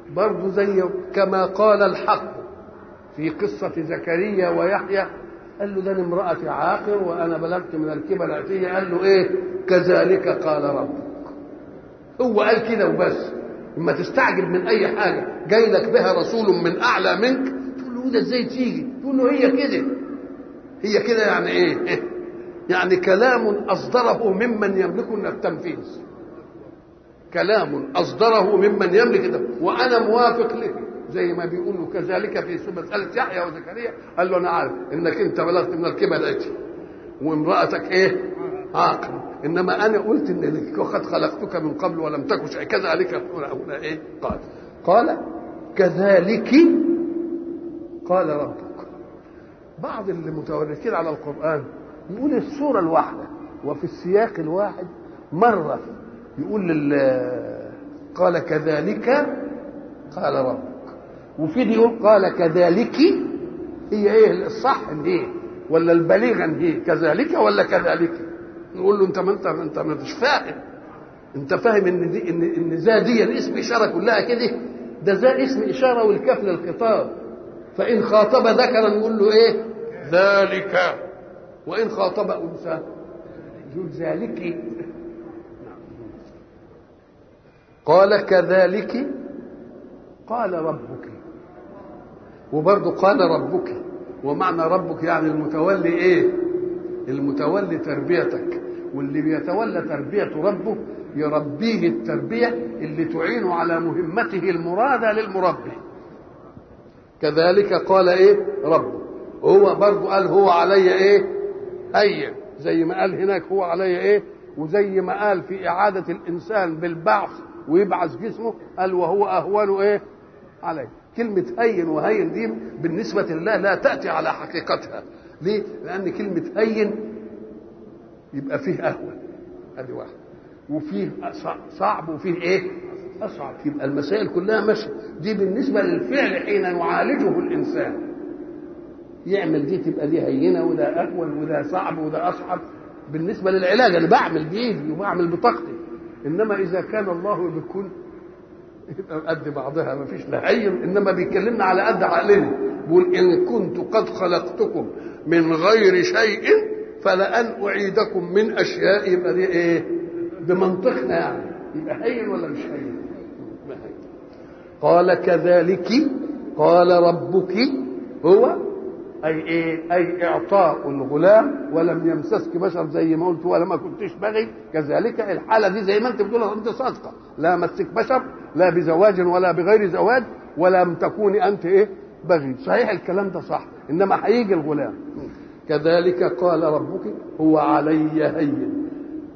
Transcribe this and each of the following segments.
برضه زي كما قال الحق في قصة زكريا ويحيى قال له ده أنا امرأتي عاقر وأنا بلغت من الكبر عتية قال له إيه كذلك قال ربك هو قال كده وبس اما تستعجب من أي حاجة جاي لك بها رسول من أعلى منك تقول له ده إزاي تيجي تقول له هي كده هي كده يعني إيه يعني كلام أصدره ممن يملك التنفيذ كلام أصدره ممن يملك ده وأنا موافق لك زي ما بيقولوا كذلك في مسألة يحيى وزكريا قال له أنا عارف إنك أنت بلغت من الكبر أتي وامرأتك إيه عاقل إنما أنا قلت إن لك وقد خلقتك من قبل ولم تك شيء كذلك هنا إيه قال قال كذلك قال ربك بعض المتوركين على القرآن يقول السورة الواحدة وفي السياق الواحد مرة يقول لل قال كذلك قال ربك وفي دي يقول قال كذلك هي ايه الصح هي ولا البليغا هي كذلك ولا كذلك نقول له انت ما انت انت ما انتش فاهم انت فاهم ان دي ان ان ذا دي الاسم اشاره كلها كده ده ذا اسم اشاره والكاف للخطاب فان خاطب ذكرا نقول له ايه ذلك وان خاطب انثى يقول ذلك قال كذلك قال ربك وبرضه قال ربك ومعنى ربك يعني المتولي ايه المتولي تربيتك واللي بيتولى تربية ربه يربيه التربية اللي تعين على مهمته المرادة للمربي كذلك قال ايه ربه هو برضه قال هو علي ايه هين زي ما قال هناك هو علي ايه وزي ما قال في إعادة الإنسان بالبعث ويبعث جسمه قال وهو أهون إيه عليه كلمة هين وهين دي بالنسبة لله لا تأتي على حقيقتها ليه؟ لأن كلمة هين يبقى فيه أهون هذه واحدة وفيه صعب وفيه إيه؟ أصعب يبقى المسائل كلها ماشية دي بالنسبة للفعل حين يعالجه الإنسان يعمل دي تبقى دي هينة وده أهون وده صعب وده أصعب بالنسبة للعلاج أنا بعمل بإيدي وبعمل بطاقتي إنما إذا كان الله بكل يبقى قد بعضها ما فيش لا هين انما بيكلمنا على قد عقلنا بيقول ان كنت قد خلقتكم من غير شيء فلان اعيدكم من اشياء يبقى دي ايه بمنطقنا يعني يبقى هين ولا مش هين قال كذلك قال ربك هو اي ايه اي اعطاء الغلام ولم يمسسك بشر زي ما قلت ولا ما كنتش بغي كذلك الحاله دي زي ما انت بتقول انت صادقه لا مسك بشر لا بزواج ولا بغير زواج ولم تكوني انت ايه بغي صحيح الكلام ده صح انما هيجي الغلام كذلك قال ربك هو علي هين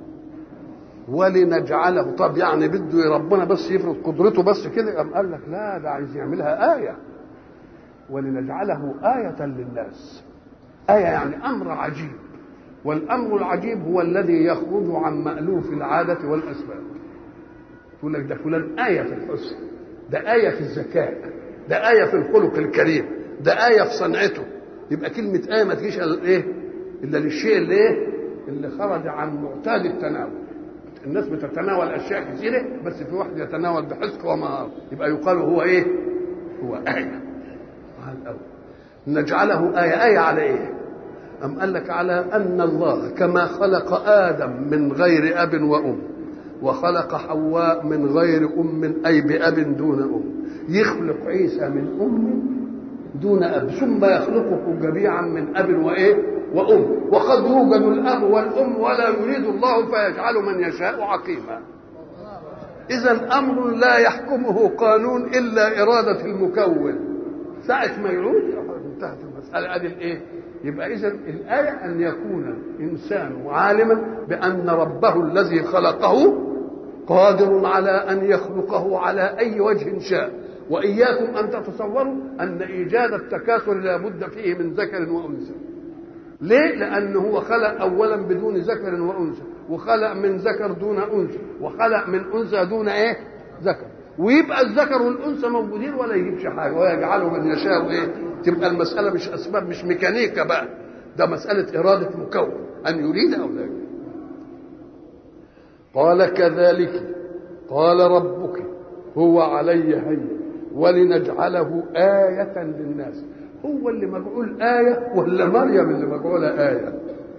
ولنجعله طب يعني بده ربنا بس يفرض قدرته بس كده قام قال لك لا ده عايز يعملها ايه ولنجعله آية للناس آية يعني أمر عجيب والأمر العجيب هو الذي يخرج عن مألوف العادة والأسباب يقول لك ده فلان آية في الحسن ده آية في الذكاء ده آية في الخلق الكريم ده آية في صنعته يبقى كلمة آية ما تجيش إلا إيه؟ إلا للشيء اللي إيه؟ اللي خرج عن معتاد التناول الناس بتتناول أشياء كثيرة بس في واحد يتناول بحسك ومهارة يبقى يقال هو إيه؟ هو آية على الأول نجعله آية آية على إيه أم قال لك على أن الله كما خلق آدم من غير أب وأم وخلق حواء من غير أم أي بأب دون أم يخلق عيسى من أم دون أب ثم يخلقه جميعا من أب وإيه وأم وقد يوجد الأب والأم ولا يريد الله فيجعل من يشاء عقيما إذا أمر لا يحكمه قانون إلا إرادة المكون ساعة ما يعود انتهت المسألة أدي الإيه؟ يبقى إذا الآية أن يكون الإنسان عالما بأن ربه الذي خلقه قادر على أن يخلقه على أي وجه شاء وإياكم أن تتصوروا أن إيجاد التكاثر لا بد فيه من ذكر وأنثى ليه؟ لأنه هو خلق أولا بدون ذكر وأنثى وخلق من ذكر دون أنثى وخلق من أنثى دون إيه؟ ذكر ويبقى الذكر والانثى موجودين ولا يجيبش حاجه ويجعله من يشاء ايه تبقى المساله مش اسباب مش ميكانيكا بقى ده مساله اراده مكون ان يريد او لا يريد قال كذلك قال ربك هو علي هين ولنجعله آية للناس هو اللي مجعول آية ولا مريم اللي مجعولة آية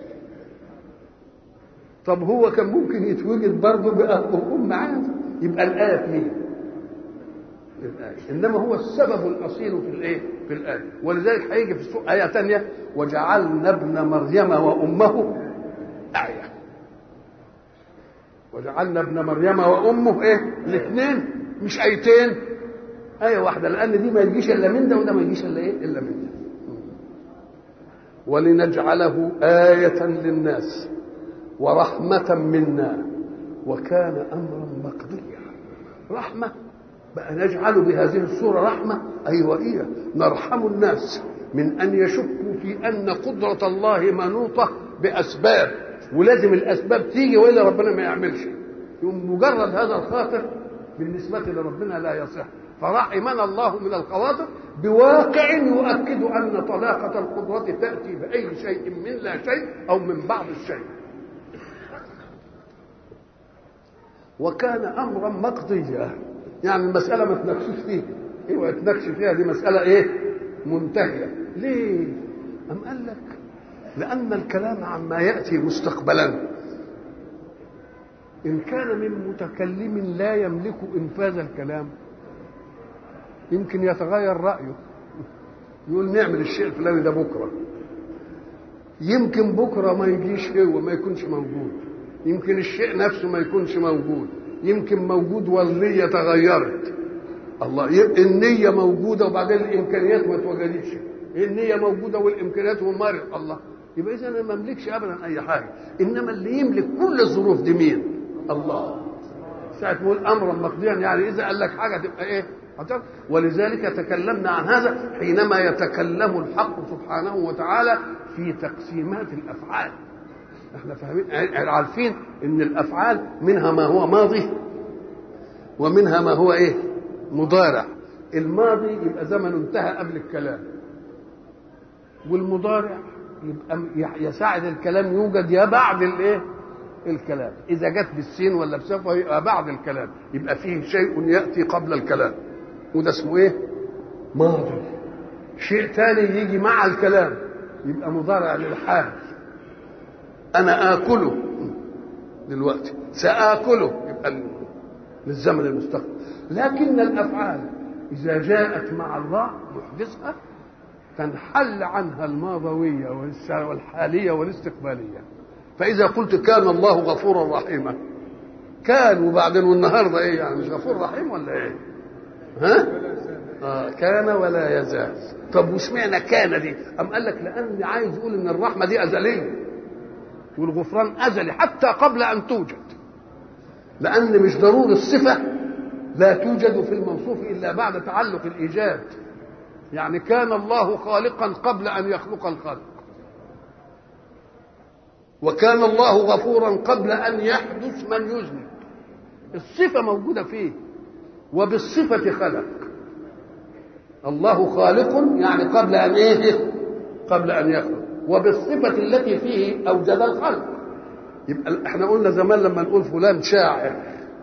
طب هو كان ممكن يتوجد برضه بأب وأم عادي يبقى الآية في مين؟ الآية إنما هو السبب الأصيل في الإيه؟ في الآية ولذلك هيجي في السورة آية ثانية وجعلنا ابن مريم وأمه آية وجعلنا ابن مريم وأمه إيه؟ الاثنين مش آيتين آية واحدة لأن دي ما يجيش إلا من ده وده ما يجيش إلا إيه؟ إلا من ده ولنجعله آية للناس ورحمة منا وكان أمرا مقضيا رحمة بقى نجعل بهذه الصورة رحمة أيوة إيه نرحم الناس من أن يشكوا في أن قدرة الله منوطة بأسباب ولازم الأسباب تيجي وإلا ربنا ما يعملش يوم مجرد هذا الخاطر بالنسبة لربنا لا يصح فرحمنا الله من الخواطر بواقع يؤكد أن طلاقة القدرة تأتي بأي شيء من لا شيء أو من بعض الشيء وكان أمرا مقضيا يعني المسألة ما تناقشوش فيها اوعى تناقش فيها دي مسألة ايه؟ منتهية ليه؟ أم قال لك لأن الكلام عما يأتي مستقبلا إن كان من متكلم لا يملك إنفاذ الكلام يمكن يتغير رأيه يقول نعمل الشيء الفلاني ده بكرة يمكن بكرة ما يجيش هو ما يكونش موجود يمكن الشيء نفسه ما يكونش موجود يمكن موجود والنية تغيرت الله يبقى النية موجودة وبعدين الإمكانيات ما اتوجدتش النية موجودة والإمكانيات ومارق الله يبقى إذا أنا ما أملكش أبدا أي حاجة إنما اللي يملك كل الظروف دي مين؟ الله ساعة ما يقول أمرا مقضيا يعني إذا قال لك حاجة تبقى إيه؟ ولذلك تكلمنا عن هذا حينما يتكلم الحق سبحانه وتعالى في تقسيمات الافعال احنا فاهمين عارفين ان الافعال منها ما هو ماضي ومنها ما هو ايه مضارع الماضي يبقى زمن انتهى قبل الكلام والمضارع يبقى يساعد الكلام يوجد يا بعد الايه الكلام اذا جت بالسين ولا بسوف يبقى بعد الكلام يبقى فيه شيء ياتي قبل الكلام وده اسمه ايه ماضي شيء ثاني يجي مع الكلام يبقى مضارع للحال انا اكله دلوقتي ساكله يبقى للزمن المستقبل لكن الافعال اذا جاءت مع الله محدثها تنحل عنها الماضويه والحاليه والاستقباليه فاذا قلت كان الله غفورا رحيما كان وبعدين والنهارده ايه يعني مش غفور رحيم ولا ايه ها آه كان ولا يزال طب واشمعنى كان دي ام قال لك لان عايز يقول ان الرحمه دي ازليه والغفران ازلي حتى قبل ان توجد لان مش ضروري الصفه لا توجد في الموصوف الا بعد تعلق الايجاد يعني كان الله خالقا قبل ان يخلق الخلق وكان الله غفورا قبل ان يحدث من يذنب الصفه موجوده فيه وبالصفة خلق الله خالق يعني قبل أن إيه قبل أن يخلق وبالصفة التي فيه أوجد الخلق يبقى احنا قلنا زمان لما نقول فلان شاعر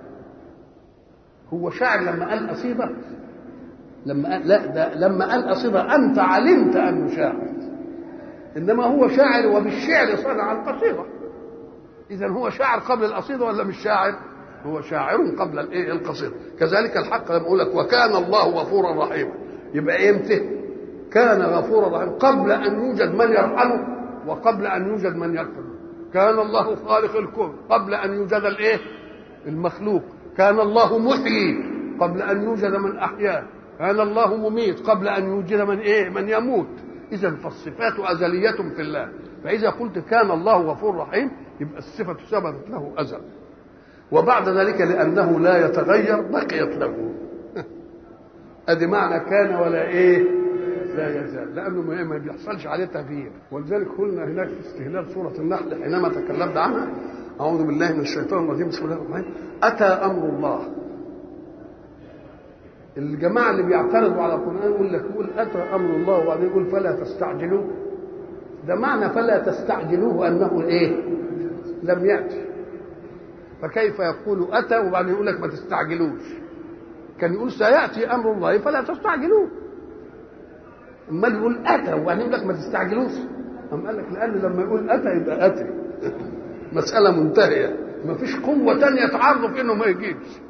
هو شاعر لما قال قصيدة لما قال لا ده لما قال قصيدة أنت علمت أنه شاعر إنما هو شاعر وبالشعر صنع القصيدة إذا هو شاعر قبل القصيدة ولا مش شاعر؟ هو شاعر قبل الايه القصيده كذلك الحق لما اقول لك وكان الله غفورا رحيما يبقى امتى كان غفورا رحيما قبل ان يوجد من يرحمه وقبل ان يوجد من يغفر كان الله خالق الكون قبل ان يوجد الايه المخلوق كان الله محيي قبل ان يوجد من احياه كان الله مميت قبل ان يوجد من ايه من يموت اذا فالصفات ازليه في الله فاذا قلت كان الله غفور رحيم يبقى الصفه ثبتت له ازل وبعد ذلك لأنه لا يتغير بقيت له ادي معنى كان ولا ايه لا يزال لانه ما بيحصلش عليه تغيير ولذلك قلنا هناك في استهلال سوره النحل حينما تكلمنا عنها اعوذ بالله من الشيطان الرجيم بسم الله الرحمن الرحيم اتى امر الله الجماعه اللي بيعترضوا على القران يقول لك يقول اتى امر الله وبعدين يقول فلا تستعجلوه ده معنى فلا تستعجلوه انه ايه لم ياتي فكيف يقول اتى وبعدين يقول لك ما تستعجلوش كان يقول سياتي امر الله فلا تستعجلوه اما يقول اتى وبعدين يقول لك ما تستعجلوش أم قال لك لان لما يقول اتى يبقى اتى مساله منتهيه ما فيش قوه تانية تعرف انه ما يجيش